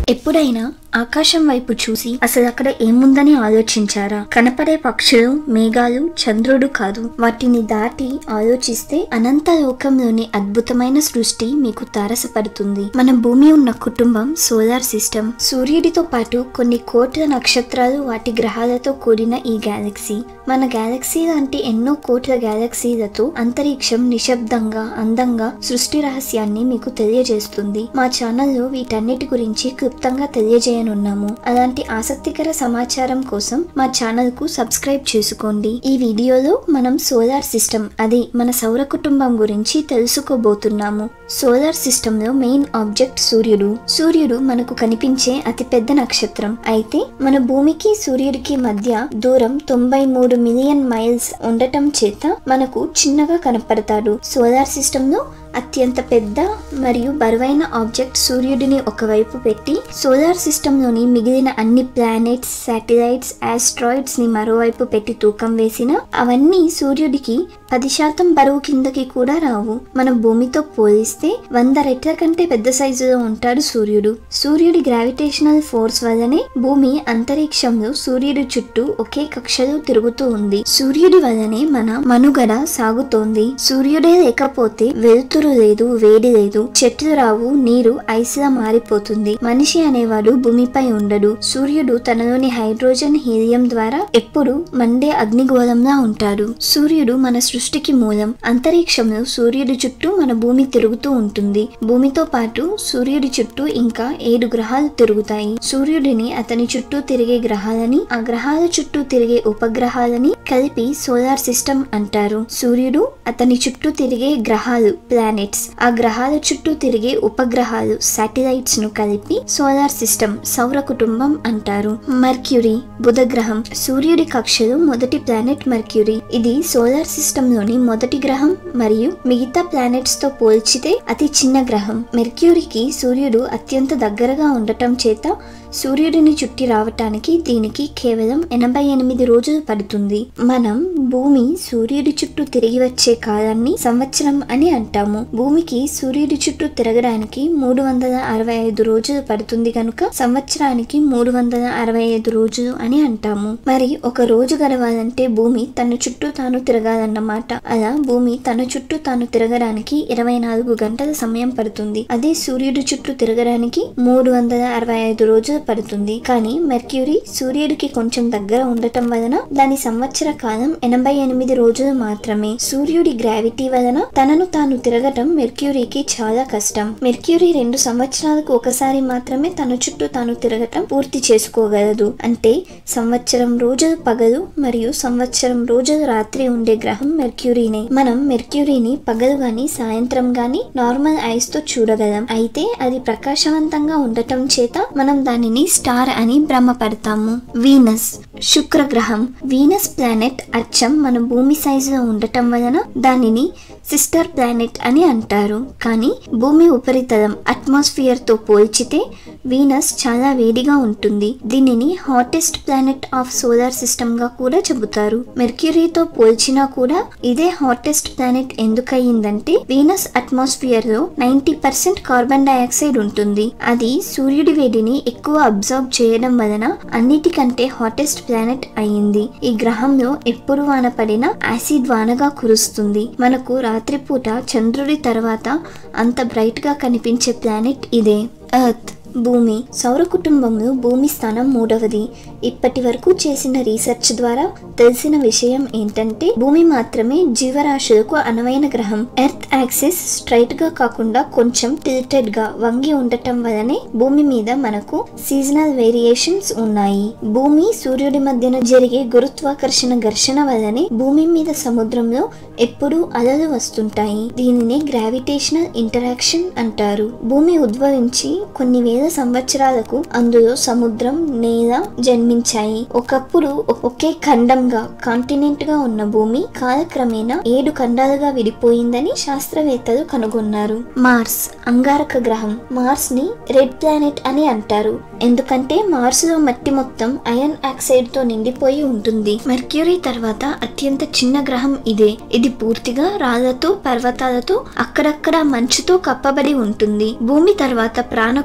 ఎప్పుడైనా ఆకాశం వైపు చూసి అసలు అక్కడ ఏముందని ఆలోచించారా కనపడే పక్షులు మేఘాలు చంద్రుడు కాదు వాటిని దాటి ఆలోచిస్తే అనంత లోకంలోని అద్భుతమైన సృష్టి మీకు తారసపడుతుంది మన భూమి ఉన్న కుటుంబం సోలార్ సిస్టమ్ సూర్యుడితో పాటు కొన్ని కోట్ల నక్షత్రాలు వాటి గ్రహాలతో కూడిన ఈ గెలాక్సీ మన గెలాక్సీ లాంటి ఎన్నో కోట్ల గెలాక్సీలతో అంతరిక్షం నిశ్శబ్దంగా అందంగా సృష్టి రహస్యాన్ని మీకు తెలియజేస్తుంది మా ఛానల్లో వీటన్నిటి గురించి క్లుప్తంగా తెలియజేయనున్నాము అలాంటి ఆసక్తికర సమాచారం కోసం మా ఛానల్ కు సబ్స్క్రైబ్ చేసుకోండి ఈ వీడియోలో మనం సోలార్ సిస్టమ్ అది మన సౌర కుటుంబం గురించి తెలుసుకోబోతున్నాము సోలార్ సిస్టమ్ లో మెయిన్ ఆబ్జెక్ట్ సూర్యుడు సూర్యుడు మనకు కనిపించే అతిపెద్ద నక్షత్రం అయితే మన భూమికి సూర్యుడికి మధ్య దూరం తొంభై మూడు మిలియన్ మైల్స్ ఉండటం చేత మనకు చిన్నగా కనపడతాడు సోలార్ సిస్టమ్ లో అత్యంత పెద్ద మరియు బరువైన ఆబ్జెక్ట్ సూర్యుడిని ఒకవైపు పెట్టి సోలార్ సిస్టంలోని మిగిలిన అన్ని ప్లానెట్స్ శాటిలైట్స్ ఆస్ట్రాయిడ్స్ ని మరోవైపు పెట్టి తూకం వేసిన అవన్నీ సూర్యుడికి పది శాతం బరువు కిందకి కూడా రావు మన భూమితో పోలిస్తే వంద రెట్ల కంటే పెద్ద సైజులో ఉంటాడు సూర్యుడు సూర్యుడి గ్రావిటేషనల్ ఫోర్స్ వల్లనే భూమి అంతరిక్షంలో సూర్యుడి చుట్టూ ఒకే కక్షలో తిరుగుతూ ఉంది సూర్యుడి వల్లనే మన మనుగడ సాగుతోంది సూర్యుడే లేకపోతే వెలుతురు లేదు వేడి లేదు చెట్లు రావు నీరు ఐస్ లా మారిపోతుంది మనిషి అనేవాడు భూమిపై ఉండడు సూర్యుడు తనలోని హైడ్రోజన్ హీలియం ద్వారా ఎప్పుడు మండే అగ్నిగోళంలా ఉంటాడు సూర్యుడు మన సృష్టికి మూలం అంతరిక్షంలో సూర్యుడి చుట్టూ మన భూమి తిరుగుతూ ఉంటుంది భూమితో పాటు సూర్యుడి చుట్టూ ఇంకా ఏడు గ్రహాలు తిరుగుతాయి సూర్యుడిని అతని చుట్టూ తిరిగే గ్రహాలని ఆ గ్రహాల చుట్టూ తిరిగే ఉపగ్రహాలని కలిపి సోలార్ సిస్టమ్ అంటారు సూర్యుడు అతని చుట్టూ తిరిగే గ్రహాలు ప్లానెట్స్ ఆ గ్రహాల చుట్టూ తిరిగే ఉపగ్రహాలు శాటిలైట్స్ ను కలిపి సోలార్ సిస్టమ్ సౌర కుటుంబం అంటారు మర్క్యూరీ బుధ గ్రహం సూర్యుడి కక్షలో మొదటి ప్లానెట్ మర్క్యూరీ ఇది సోలార్ సిస్టమ్ లోని మొదటి గ్రహం మరియు మిగతా ప్లానెట్స్ తో పోల్చితే అతి చిన్న గ్రహం మెర్క్యూరీకి సూర్యుడు అత్యంత దగ్గరగా ఉండటం చేత సూర్యుడిని చుట్టి రావటానికి దీనికి కేవలం ఎనభై ఎనిమిది రోజులు పడుతుంది మనం భూమి సూర్యుడి చుట్టూ తిరిగి వచ్చే కాలాన్ని సంవత్సరం అని అంటాము భూమికి సూర్యుడి చుట్టూ తిరగడానికి మూడు వందల అరవై ఐదు రోజులు పడుతుంది కనుక సంవత్సరానికి మూడు వందల అరవై ఐదు రోజులు అని అంటాము మరి ఒక రోజు గడవాలంటే భూమి తన చుట్టూ తాను తిరగాలన్నమాట అలా భూమి తన చుట్టూ తాను తిరగడానికి ఇరవై నాలుగు గంటల సమయం పడుతుంది అదే సూర్యుడి చుట్టూ తిరగడానికి మూడు వందల అరవై ఐదు రోజులు పడుతుంది కానీ మెర్క్యూరీ సూర్యుడికి కొంచెం దగ్గర ఉండటం వలన దాని సంవత్సర కాలం ఎనభై ఎనిమిది రోజులు మాత్రమే సూర్యుడి గ్రావిటీ వలన తనను తాను తిరగటం మెర్క్యూరీకి చాలా కష్టం మెర్క్యూరీ రెండు సంవత్సరాలకు ఒకసారి మాత్రమే తన చుట్టూ తాను తిరగటం పూర్తి చేసుకోగలదు అంటే సంవత్సరం రోజులు పగలు మరియు సంవత్సరం రోజులు రాత్రి ఉండే గ్రహం మెర్క్యూరీనే మనం మెర్క్యూరీని పగలు గాని సాయంత్రం గాని నార్మల్ ఐస్ తో చూడగలం అయితే అది ప్రకాశవంతంగా ఉండటం చేత మనం దానిని స్టార్ అని భ్రమపడతాము వీనస్ శుక్ర గ్రహం వీనస్ ప్లానెట్ అచ్చం మన భూమి సైజులో ఉండటం వలన దానిని సిస్టర్ ప్లానెట్ అని అంటారు కానీ భూమి ఉపరితలం అట్మాస్ఫియర్ తో పోల్చితే వీనస్ చాలా వేడిగా ఉంటుంది దీనిని hottest planet of solar system గా కూడా చెబుతారు మెర్క్యూరీతో పోల్చినా కూడా ఇదే హాటెస్ట్ ప్లానెట్ ఎందుకయ్యిందంటే వీనస్ అట్మాస్ఫియర్ లో నైన్టీ పర్సెంట్ కార్బన్ డైఆక్సైడ్ ఉంటుంది అది సూర్యుడి వేడిని ఎక్కువ అబ్జర్వ్ చేయడం వలన అన్నిటికంటే హాటెస్ట్ ప్లానెట్ అయింది ఈ గ్రహంలో ఎప్పుడు వాన పడినా యాసిడ్ వానగా కురుస్తుంది మనకు రాత్రిపూట చంద్రుడి తర్వాత అంత బ్రైట్ గా కనిపించే ప్లానెట్ ఇదే ఎర్త్ భూమి సౌర కుటుంబంలో భూమి స్థానం మూడవది ఇప్పటి వరకు చేసిన రీసెర్చ్ ద్వారా తెలిసిన విషయం ఏంటంటే భూమి మాత్రమే జీవరాశులకు అనువైన గ్రహం ఎర్త్ యాక్సిస్ స్ట్రైట్ గా కాకుండా కొంచెం టిల్టెడ్ గా వంగి ఉండటం వలనే భూమి మీద మనకు సీజనల్ వేరియేషన్స్ ఉన్నాయి భూమి సూర్యుడి మధ్యన జరిగే గురుత్వాకర్షణ ఘర్షణ వల్లనే భూమి మీద సముద్రంలో ఎప్పుడూ అలలు వస్తుంటాయి దీనినే గ్రావిటేషనల్ ఇంటరాక్షన్ అంటారు భూమి ఉద్భవించి కొన్ని వేల సంవత్సరాలకు అందులో సముద్రం నేల జన్మించాయి ఒకప్పుడు ఒకే ఖండంగా కాంటినెంట్ గా ఉన్న భూమి కాలక్రమేణా ఏడు ఖండాలుగా విడిపోయిందని శాస్త్రవేత్తలు కనుగొన్నారు మార్స్ అంగారక గ్రహం మార్స్ ని రెడ్ ప్లానెట్ అని అంటారు ఎందుకంటే మార్స్ లో మట్టి మొత్తం అయన్ ఆక్సైడ్ తో నిండిపోయి ఉంటుంది మెర్క్యూరీ తర్వాత అత్యంత చిన్న గ్రహం ఇదే ఇది పూర్తిగా రాళ్లతో పర్వతాలతో అక్కడక్కడ మంచుతో కప్పబడి ఉంటుంది భూమి తర్వాత ప్రాణకోటి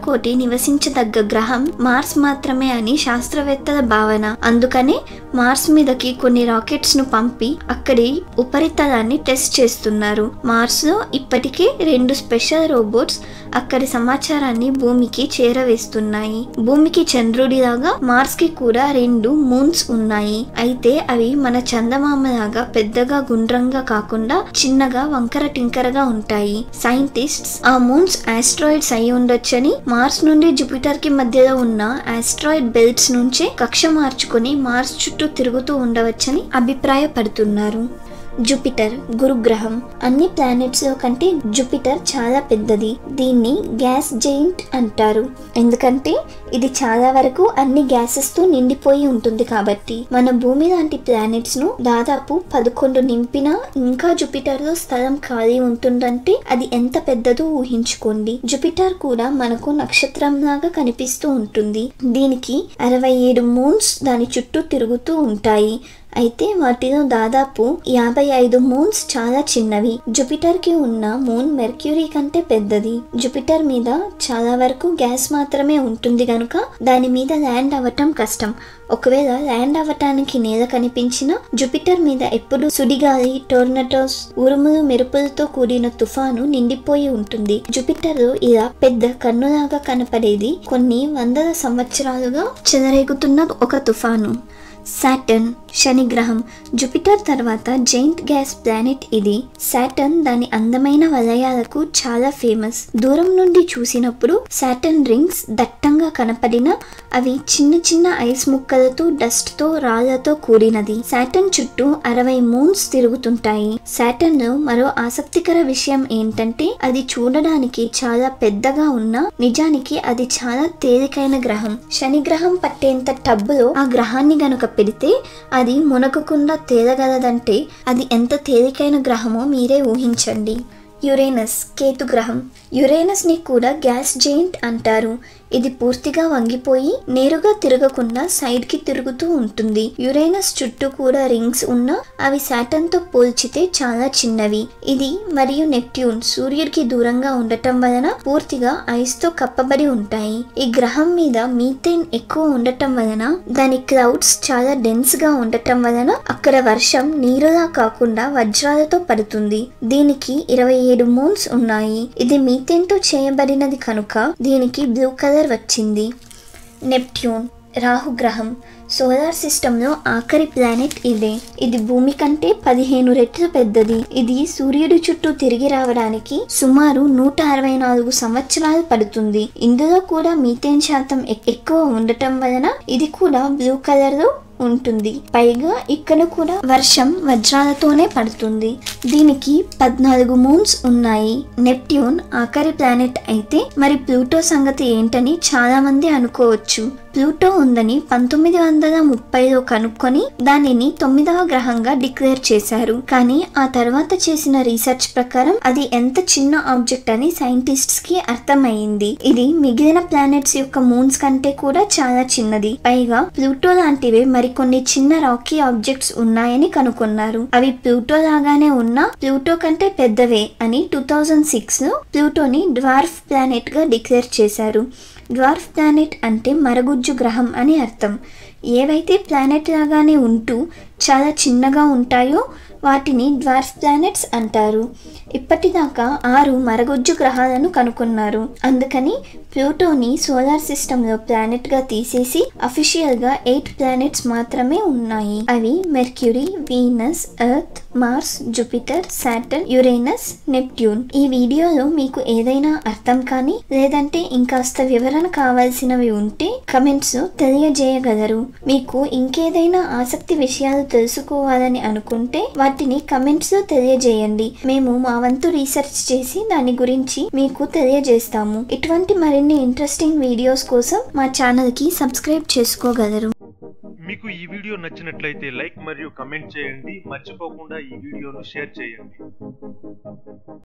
నివసించదగ్గ గ్రహం మార్స్ మాత్రమే అని శాస్త్రవేత్తల భావన అందుకనే మార్స్ మీదకి కొన్ని రాకెట్స్ ను పంపి అక్కడి ఉపరితలాన్ని టెస్ట్ చేస్తున్నారు మార్స్ లో ఇప్పటికే రెండు స్పెషల్ రోబోట్స్ అక్కడి సమాచారాన్ని భూమికి చేరవేస్తున్నాయి భూమికి చంద్రుడిలాగా మార్స్ కి కూడా రెండు మూన్స్ ఉన్నాయి అయితే అవి మన చందమామలాగా పెద్దగా గుండ్రంగా కాకుండా చిన్నగా వంకర టింకరగా ఉంటాయి సైంటిస్ట్స్ ఆ మూన్స్ ఆస్ట్రాయిడ్స్ అయి ఉండొచ్చని మార్స్ నుండి జూపిటర్ కి మధ్యలో ఉన్న ఆస్ట్రాయిడ్ బెల్ట్స్ నుంచే కక్ష మార్చుకొని మార్స్ చుట్టూ తిరుగుతూ ఉండవచ్చని అభిప్రాయపడుతున్నారు జూపిటర్ గురుగ్రహం అన్ని ప్లానెట్స్ లో కంటే జూపిటర్ చాలా పెద్దది దీన్ని గ్యాస్ జైంట్ అంటారు ఎందుకంటే ఇది చాలా వరకు అన్ని గ్యాసెస్ తో నిండిపోయి ఉంటుంది కాబట్టి మన భూమి లాంటి ప్లానెట్స్ ను దాదాపు పదకొండు నింపినా ఇంకా జూపిటర్ లో స్థలం ఖాళీ ఉంటుందంటే అది ఎంత పెద్దదో ఊహించుకోండి జూపిటర్ కూడా మనకు నక్షత్రం లాగా కనిపిస్తూ ఉంటుంది దీనికి అరవై ఏడు మూన్స్ దాని చుట్టూ తిరుగుతూ ఉంటాయి అయితే వాటిలో దాదాపు యాభై ఐదు మూన్స్ చాలా చిన్నవి జూపిటర్ కి ఉన్న మూన్ మెర్క్యూరీ కంటే పెద్దది జూపిటర్ మీద చాలా వరకు గ్యాస్ మాత్రమే ఉంటుంది గనుక దాని మీద ల్యాండ్ అవ్వటం కష్టం ఒకవేళ ల్యాండ్ అవ్వటానికి నేల కనిపించిన జూపిటర్ మీద ఎప్పుడు సుడిగాలి టోర్నటోస్ ఉరుములు మెరుపులతో కూడిన తుఫాను నిండిపోయి ఉంటుంది జూపిటర్ ఇలా పెద్ద కన్నులాగా కనపడేది కొన్ని వందల సంవత్సరాలుగా చెలరేగుతున్న ఒక తుఫాను సాటర్న్ శని గ్రహం జూపిటర్ తర్వాత జైంట్ గ్యాస్ ప్లానెట్ ఇది సాటర్న్ దాని అందమైన వలయాలకు చాలా ఫేమస్ దూరం నుండి చూసినప్పుడు సాటర్న్ రింగ్స్ దట్టంగా కనపడిన అవి చిన్న చిన్న ఐస్ ముక్కలతో డస్ట్ తో రాళ్లతో కూడినది సాటర్న్ చుట్టూ అరవై మూన్స్ తిరుగుతుంటాయి సాటర్న్ లో మరో ఆసక్తికర విషయం ఏంటంటే అది చూడడానికి చాలా పెద్దగా ఉన్నా నిజానికి అది చాలా తేలికైన గ్రహం శని గ్రహం పట్టేంత టబ్బులో ఆ గ్రహాన్ని గనుక పెడితే అది మునగకుండా తేలగలదంటే అది ఎంత తేలికైన గ్రహమో మీరే ఊహించండి యురేనస్ కేతు గ్రహం యురేనస్ ని కూడా గ్యాస్ జెయింట్ అంటారు ఇది పూర్తిగా వంగిపోయి నేరుగా తిరగకుండా సైడ్ కి తిరుగుతూ ఉంటుంది యురేనస్ చుట్టూ కూడా రింగ్స్ ఉన్న అవి సాటన్ తో పోల్చితే చాలా చిన్నవి ఇది మరియు నెప్ట్యూన్ సూర్యుడికి దూరంగా ఉండటం వలన పూర్తిగా ఐస్ తో కప్పబడి ఉంటాయి ఈ గ్రహం మీద మీథేన్ ఎక్కువ ఉండటం వలన దాని క్లౌడ్స్ చాలా డెన్స్ గా ఉండటం వలన అక్కడ వర్షం నీరులా కాకుండా వజ్రాలతో పడుతుంది దీనికి ఇరవై ఏడు మూన్స్ ఉన్నాయి ఇది మీథేన్ తో చేయబడినది కనుక దీనికి బ్లూ కలర్ వచ్చింది నెప్ట్యూన్ రాహుగ్రహం సోలార్ సిస్టంలో ఆఖరి ప్లానెట్ ఇదే ఇది భూమి కంటే పదిహేను రెట్లు పెద్దది ఇది సూర్యుడి చుట్టూ తిరిగి రావడానికి సుమారు నూట అరవై నాలుగు సంవత్సరాలు పడుతుంది ఇందులో కూడా మీథేన్ శాతం ఎక్- ఎక్కువ ఉండటం వలన ఇది కూడా బ్లూ కలర్ లో ఉంటుంది పైగా ఇక్కడ కూడా వర్షం వజ్రాలతోనే పడుతుంది దీనికి పద్నాలుగు మూన్స్ ఉన్నాయి నెప్ట్యూన్ ఆఖరి ప్లానెట్ అయితే మరి ప్లూటో సంగతి ఏంటని చాలా మంది అనుకోవచ్చు ప్లూటో ఉందని పంతొమ్మిది వందల ముప్పైలో కనుక్కొని దానిని తొమ్మిదవ గ్రహంగా డిక్లేర్ చేశారు కానీ ఆ తర్వాత చేసిన రీసెర్చ్ ప్రకారం అది ఎంత చిన్న ఆబ్జెక్ట్ అని సైంటిస్ట్స్ కి అర్థమైంది ఇది మిగిలిన ప్లానెట్స్ యొక్క మూన్స్ కంటే కూడా చాలా చిన్నది పైగా ప్లూటో లాంటివే మరికొన్ని చిన్న రాకీ ఆబ్జెక్ట్స్ ఉన్నాయని కనుగొన్నారు అవి ప్లూటో లాగానే ఉన్నా ప్లూటో కంటే పెద్దవే అని టూ థౌజండ్ సిక్స్ లో ప్లూటోని డ్వార్ఫ్ ప్లానెట్ గా డిక్లేర్ చేశారు డ్వార్ఫ్ ప్లానెట్ అంటే మరగుజ్జు గ్రహం అని అర్థం ఏవైతే ప్లానెట్ లాగానే ఉంటూ చాలా చిన్నగా ఉంటాయో వాటిని డ్వార్ఫ్ ప్లానెట్స్ అంటారు ఇప్పటిదాకా ఆరు మరగుజ్జు గ్రహాలను కనుక్కున్నారు అందుకని ప్లూటోని సోలార్ సిస్టంలో ప్లానెట్గా తీసేసి అఫీషియల్గా ఎయిట్ ప్లానెట్స్ మాత్రమే ఉన్నాయి అవి Mercury Venus Earth Mars Jupiter Saturn Uranus Neptune ఈ వీడియోలో మీకు ఏదైనా అర్థం కానీ లేదంటే ఇంకాస్త వివరణ కావాల్సినవి ఉంటే కమెంట్స్ తెలియజేయగలరు మీకు ఇంకేదైనా ఆసక్తి విషయాలు తెలుసుకోవాలని అనుకుంటే వాటిని కమెంట్స్ లో తెలియజేయండి మేము మా వంతు రీసెర్చ్ చేసి దాని గురించి మీకు తెలియజేస్తాము ఇటువంటి మరిన్ని ఇంట్రెస్టింగ్ వీడియోస్ కోసం మా ఛానల్ కి సబ్స్క్రైబ్ చేసుకోగలరు మీకు ఈ వీడియో నచ్చినట్లయితే లైక్ మరియు కమెంట్ చేయండి మర్చిపోకుండా ఈ వీడియోను షేర్ చేయండి